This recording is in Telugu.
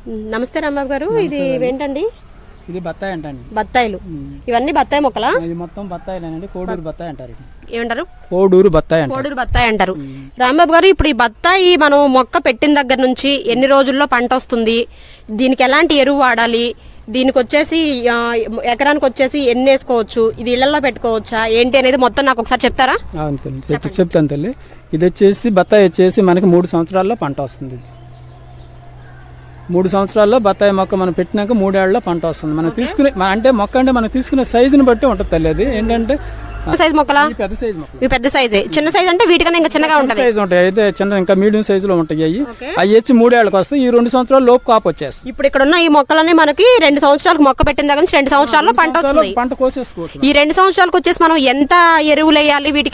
నమస్తే రాంబాబు గారు ఇది ఏంటండి ఇది బత్తాయి అంటండి బత్తాయిలు ఇవన్నీ బత్తాయి మొక్కలా ఇది మొత్తం బత్తాయిలేనండి కోడూరు బత్తాయి అంటారు ఇది. ఏమంటారు కోడూరు బత్తాయి అంటారు కోడూరు బత్తాయి అంటారు రాంబాబు గారు ఇప్పుడు ఈ బత్తాయి మనం మొక్క పెట్టిన దగ్గర నుంచి ఎన్ని రోజుల్లో పంట వస్తుంది దీనికి ఎలాంటి ఎరువు వాడాలి దీనికి వచ్చేసి ఆ, ఎకరానికి వచ్చేసి ఎన్ని వేసుకోవచ్చు ఇది ఇళ్లలో పెట్టుకోవచ్చా ఏంటి అనేది మొత్తం నాకు ఒకసారి చెప్తారా అవును తల్లి చెప్- చెప్తాను తల్లి ఇది వచ్చేసి బత్తాయి వచ్చేసి మనకి మూడు సంవత్సరాల్లో పంట వస్తుంది మూడు సంవత్సరాల్లో బత్తాయి మొక్క మనం పెట్టినాక మూడేళ్లలో పంట వస్తుంది మనం తీసుకునే మన- అంటే మొక్క అంటే మనం తీసుకునే సైజుని బట్టి ఉంటుంది తల్లి అది ఏంటంటే సైజ్ మొక్కలా ఈ పెద్ద సైజు మొక్కలు ఇవి పెద్ద సైజే చిన్న సైజ్ అంటే వీటికన్నా ఇంకా చిన్నగా ఉంటది సైజు ఉంటాయి అయితే చిన్న ఇంకా మీడియం సైజులో ఉంటాయి అవి ఓకే. అవి వచ్చి మూడేళ్ళకి వస్తాయి ఈ రెండు సంవత్సరాలు లోపు కాపు వచ్చేస్తాయి ఇప్పుడు ఇక్కడ ఉన్న ఈ మొక్కలన్నీ మనకి రెండు సంవత్సరాలకు మొక్క పెట్టిన దగ్గర నుంచి రెండు సంవత్సరాల్లో పంట వస్తుంది పంట కోసేసుకోవచ్చు ఈ రెండు సంవత్సరాలకు వచ్చేసి మనం ఎంత ఎరువులు వేయాలి వీటికి